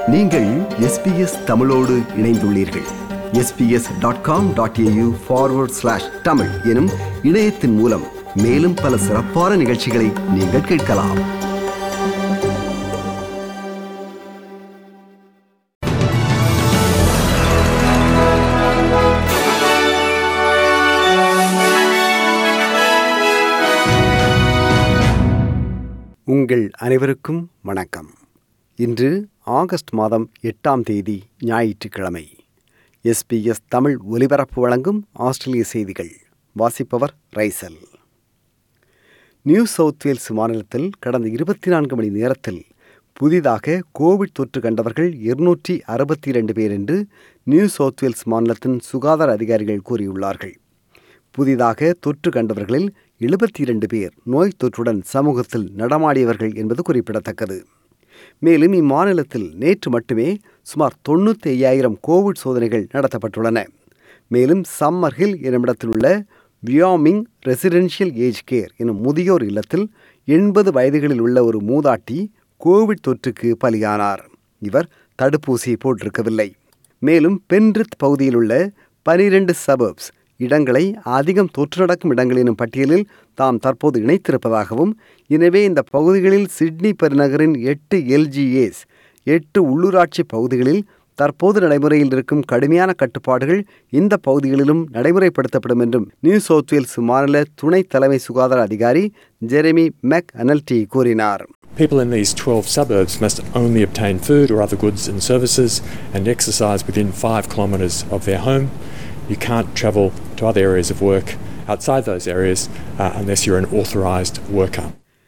நீங்கள் எஸ்பிஎஸ் தமிழோடு இணைந்துள்ளீர்கள் SBS dot com dot AU forward slash Tamil எனும் இணையத்தின் மூலம் மேலும் பல சிறப்பான நிகழ்ச்சிகளை நீங்கள் கேட்கலாம் உங்கள் அனைவருக்கும் வணக்கம் இன்று ஆகஸ்ட் மாதம் எட்டாம் தேதி ஞாயிற்றுக்கிழமை எஸ்பிஎஸ் தமிழ் ஒலிபரப்பு வழங்கும் ஆஸ்திரேலிய செய்திகள் வாசிப்பவர் ரைசல் நியூ சவுத் வேல்ஸ் மாநிலத்தில் கடந்த இருபத்தி நான்கு மணி நேரத்தில் புதிதாக கோவிட் தொற்று கண்டவர்கள் இருநூற்றி அறுபத்தி இரண்டு பேர் என்று நியூ சவுத் வேல்ஸ் மாநிலத்தின் சுகாதார அதிகாரிகள் கூறியுள்ளார்கள் புதிதாக தொற்று கண்டவர்களில் எழுபத்தி இரண்டு பேர் நோய் தொற்றுடன் சமூகத்தில் நடமாடியவர்கள் என்பது குறிப்பிடத்தக்கது மேலும் இம்மாநிலத்தில் நேற்று மட்டுமே சுமார் தொண்ணூற்றி ஐயாயிரம் கோவிட் சோதனைகள் நடத்தப்பட்டுள்ளன மேலும் சம்மர் ஹில் என்னுமிடத்தில் உள்ள வியாமிங் ரெசிடென்ஷியல் ஏஜ் கேர் எனும் முதியோர் இல்லத்தில் எண்பது வயதுகளில் உள்ள ஒரு மூதாட்டி கோவிட் தொற்றுக்கு பலியானார் இவர் தடுப்பூசி போட்டிருக்கவில்லை மேலும் பென்ரித் பகுதியில் உள்ள பனிரெண்டு சபர்ப்ஸ் இடங்களை அதிகம் தொற்று நடக்கும் இடங்கள் எனும் பட்டியலில் தாம் தற்போது இணைத்திருப்பதாகவும் எனவே இந்த பகுதிகளில் சிட்னி பெருநகரின் எட்டு எல்ஜிஏஸ் எட்டு உள்ளூராட்சி பகுதிகளில் தற்போது நடைமுறையில் இருக்கும் கடுமையான கட்டுப்பாடுகள் இந்த பகுதிகளிலும் நடைமுறைப்படுத்தப்படும் என்றும் நியூ சவுத் வேல்ஸ் மாநில துணை தலைமை சுகாதார அதிகாரி ஜெரெமி மெக் அனல்டி கூறினார் People in these 12 suburbs must only obtain food or other goods and services and exercise within five kilometres of their home. You can't travel to other areas of work outside those areas uh, unless you're an authorised worker.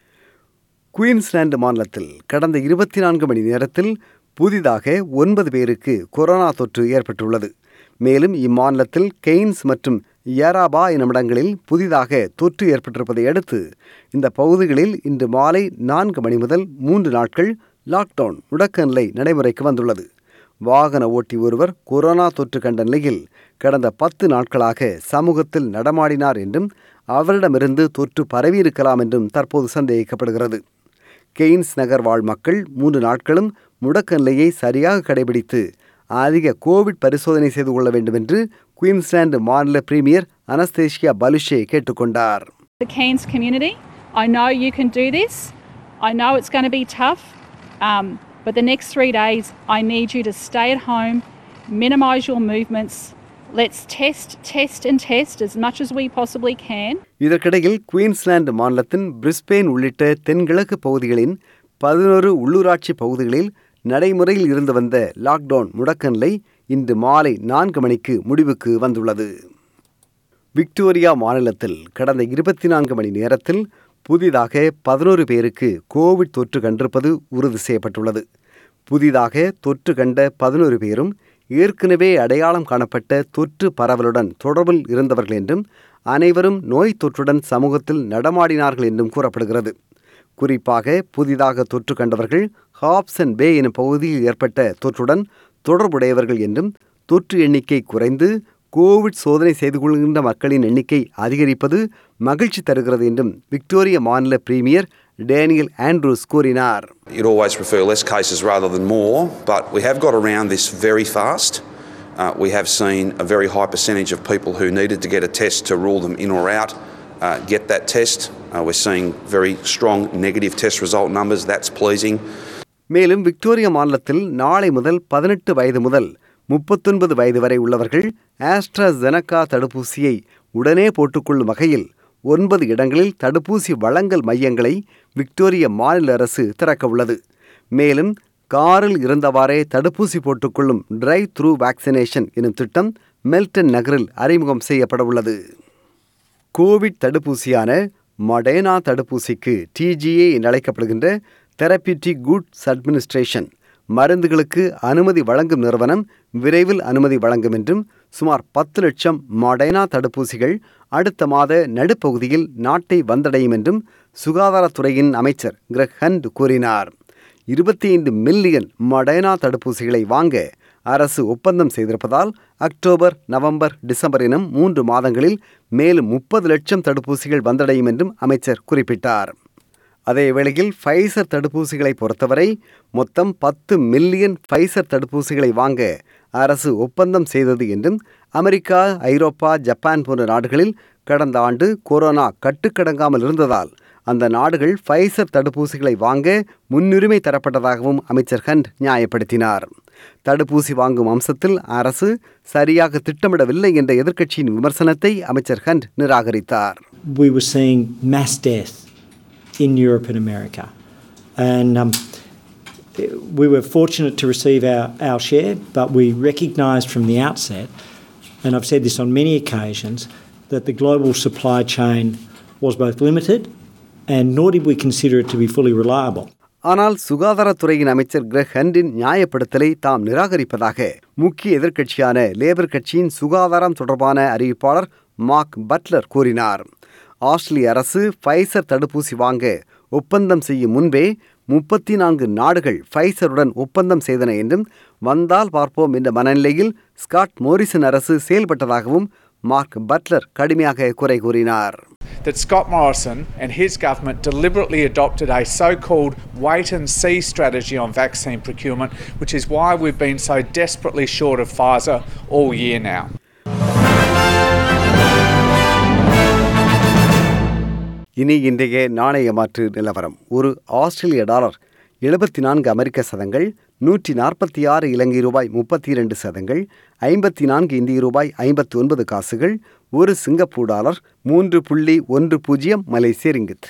Queensland மாநிலத்தில் கடந்த இருபத்தி நான்கு மணி நேரத்தில் புதிதாக ஒன்பது பேருக்கு corona தொற்று ஏற்பட்டுள்ளது மேலும் இம்மாநிலத்தில் கெய்ன்ஸ் மற்றும் யராபா என்னுமிடங்களில் புதிதாக தொற்று ஏற்பட்டிருப்பதை அடுத்து இந்த பகுதிகளில் இன்று மாலை நான்கு மணி முதல் மூன்று நாட்கள் லாக்டவுன் முடக்க நிலை நடைமுறைக்கு வந்துள்ளது வாகன ஓட்டி ஒருவர் கொரோனா தொற்று கண்ட நிலையில் கடந்த பத்து நாட்களாக சமூகத்தில் நடமாடினார் என்றும் அவரிடமிருந்து தொற்று பரவியிருக்கலாம் என்றும் தற்போது சந்தேகிக்கப்படுகிறது கெய்ன்ஸ் நகர் வாழ் மக்கள் மூன்று நாட்களும் முடக்க நிலையை சரியாக கடைபிடித்து அதிக கோவிட் பரிசோதனை செய்து கொள்ள வேண்டும் என்று குயின்ஸ்லாந்து மாநில பிரீமியர் அனஸ்தேஷியா பலுஷே கேட்டுக்கொண்டார் the Cairns community. I know you can do this. I know it's going to be tough, um, but the next three days, I need you to stay at home, minimise your movements. Let's test, test, and test as much as we possibly can. இதற்கிடையில் Queensland மாநிலத்தின் Brisbane உள்ளிட்ட தென்கிழக்கு பகுதிகளின் பதினோரு உள்ளூராட்சி பகுதிகளில் நடைமுறையில் இருந்து வந்த லாக்டவுன் முடக்க நிலை இன்று மாலை நான்கு மணிக்கு முடிவுக்கு வந்துள்ளது விக்டோரியா மாநிலத்தில் கடந்த இருபத்தி நான்கு மணி நேரத்தில் புதிதாக பதினோரு பேருக்கு கோவிட் தொற்று கண்டிருப்பது உறுதி செய்யப்பட்டுள்ளது புதிதாக தொற்று கண்ட பதினோரு பேரும் ஏற்கனவே அடையாளம் காணப்பட்ட தொற்று பரவலுடன் தொடர்பில் இருந்தவர்கள் என்றும் அனைவரும் நோய் தொற்றுடன் சமூகத்தில் நடமாடினார்கள் என்றும் கூறப்படுகிறது குறிப்பாக புதிதாக தொற்று கண்டவர்கள் ஹாப்சன் பே எனும் பகுதியில் ஏற்பட்ட தொற்றுடன் தொடர்புடையவர்கள் என்றும் தொற்று எண்ணிக்கை குறைந்து கோவிட் சோதனை செய்து கொள்கின்ற மக்களின் எண்ணிக்கை அதிகரிப்பது மகிழ்ச்சி தருகிறது என்றும் விக்டோரிய மாநில பிரீமியர் டேனியல் ஆண்ட்ரூஸ் கூறினார் You'd always prefer less cases rather than more, but we have got around this very fast. Uh, we have seen a very high percentage of people who needed to get a test to rule them in or out uh, get that test. Uh, we're seeing very strong negative test result numbers. That's pleasing. மேலும் Victoria மாநிலத்தில் நாளை முதல் பதினெட்டு வயது முதல் முப்பத்தொன்பது வயது வரை உள்ளவர்கள் ஆஸ்ட்ராசெனகா தடுப்பூசியை உடனே போட்டுக்கொள்ளும் வகையில் ஒன்பது இடங்களில் தடுப்பூசி வழங்கல் மையங்களை விக்டோரிய மாநில அரசு திறக்க உள்ளது மேலும் காரில் இருந்தவாறே தடுப்பூசி போட்டுக்கொள்ளும் டிரைவ் த்ரூ வேக்சினேஷன் எனும் திட்டம் மெல்டன் நகரில் அறிமுகம் செய்யப்பட உள்ளது கோவிட் தடுப்பூசியான மடேனா தடுப்பூசிக்கு டிஜிஏ என்று அழைக்கப்படுகின்ற தெரபியூட்டிக் குட்ஸ் அட்மினிஸ்ட்ரேஷன் மருந்துகளுக்கு அனுமதி வழங்கும் நிறுவனம் விரைவில் அனுமதி வழங்கும் என்றும் சுமார் பத்து லட்சம் மடேனா தடுப்பூசிகள் அடுத்த மாத நடுப்பகுதியில் நாட்டை வந்தடையும் என்றும் சுகாதாரத்துறையின் அமைச்சர் கிரக் ஹண்ட் கூறினார் இருபத்தி ஐந்து மில்லியன் மடேனா தடுப்பூசிகளை வாங்க அரசு ஒப்பந்தம் செய்திருப்பதால் அக்டோபர் நவம்பர் டிசம்பர் எனும் மூன்று மாதங்களில் மேலும் முப்பது லட்சம் தடுப்பூசிகள் வந்தடையும் என்றும் அமைச்சர் குறிப்பிட்டார் அதே வேளையில் ஃபைசர் தடுப்பூசிகளை பொறுத்தவரை மொத்தம் பத்து மில்லியன் ஃபைசர் தடுப்பூசிகளை வாங்க அரசு ஒப்பந்தம் செய்தது என்றும் அமெரிக்கா ஐரோப்பா ஜப்பான் போன்ற நாடுகளில் கடந்த ஆண்டு கொரோனா கட்டுக்கடங்காமல் இருந்ததால் அந்த நாடுகள் ஃபைசர் தடுப்பூசிகளை வாங்க முன்னுரிமை தரப்பட்டதாகவும் அமைச்சர் ஹண்ட் நியாயப்படுத்தினார் தடுப்பூசி வாங்கும் அம்சத்தில் அரசு சரியாக திட்டமிடவில்லை என்ற எதிர்க்கட்சியின் விமர்சனத்தை அமைச்சர் ஹண்ட் நிராகரித்தார் we were seeing mass death in Europe and America. And um, we were fortunate to receive our, our share, but we recognised from the outset, and I've said this on many occasions, that the global supply chain was both limited and nor did we consider it to be fully reliable. ஆனால் சுகாதாரத்துறையின் அமைச்சர் Greg ஹண்டின் நியாயப்படுத்தலை தாம் நிராகரிப்பதாக முக்கிய எதிர்க்கட்சியான labour கட்சியின் சுகாதாரம் தொடர்பான அறிவிப்பாளர் மார்க் பட்லர் கூறினார் ஆஸ்திரேலிய அரசு ஃபைசர் தடுப்பூசி வாங்க ஒப்பந்தம் செய்யும் முன்பே முப்பத்தி நான்கு நாடுகள் ஃபைசருடன் ஒப்பந்தம் செய்தன என்றும் வந்தால் பார்ப்போம் என்ற மனநிலையில் ஸ்காட் மோரிசன் அரசு செயல்பட்டதாகவும் மார்க் பட்லர் கடுமையாக குறை கூறினார் that Scott Morrison and his government deliberately adopted a so called wait and see strategy on vaccine procurement, which is why we've been so desperately short of Pfizer all year now. இனி இன்றைய நாணய மாற்று நிலவரம் ஒரு ஆஸ்திரேலிய dollar எழுபத்தி நான்கு அமெரிக்க சதங்கள் நூற்றி நாற்பத்தி ஆறு இலங்கை ரூபாய் முப்பத்தி இரண்டு சதங்கள் ஐம்பத்தி நான்கு இந்திய ரூபாய் ஐம்பத்தி ஒன்பது காசுகள் ஒரு சிங்கப்பூர் டாலர் மூன்று புள்ளி ஒன்று பூஜ்ஜியம் மலேசிய ரிங்கித்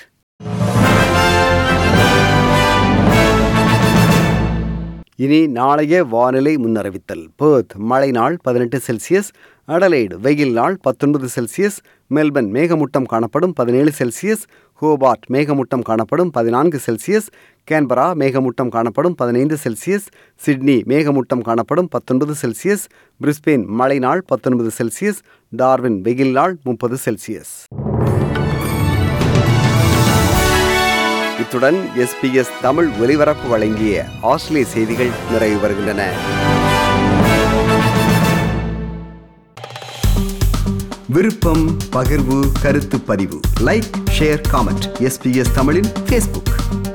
இனி நாளைய வானிலை முன்னறிவித்தல் பேர்த் மழை நாள் பதினெட்டு செல்சியஸ் அடலைடு வெயில் நாள் பத்தொன்பது செல்சியஸ் மெல்பர்ன் மேகமூட்டம் காணப்படும் பதினேழு செல்சியஸ் ஹோபார்ட் மேகமூட்டம் காணப்படும் பதினான்கு செல்சியஸ் கேன்பரா மேகமூட்டம் காணப்படும் பதினைந்து செல்சியஸ் சிட்னி மேகமூட்டம் காணப்படும் பத்தொன்பது செல்சியஸ் பிரிஸ்பெயின் மழை நாள் பத்தொன்பது செல்சியஸ் டார்வின் வெயில் நாள் முப்பது செல்சியஸ் இத்துடன் எஸ்பிஎஸ் தமிழ் ஒலிபரப்பு வழங்கிய ஆஸ்திரேலிய செய்திகள் நிறைவு வருகின்றன விருப்பம் பகிர்வு கருத்து பதிவு லைக் ஷேர் காமெண்ட் எஸ்பிஎஸ் தமிழின் ஃபேஸ்புக்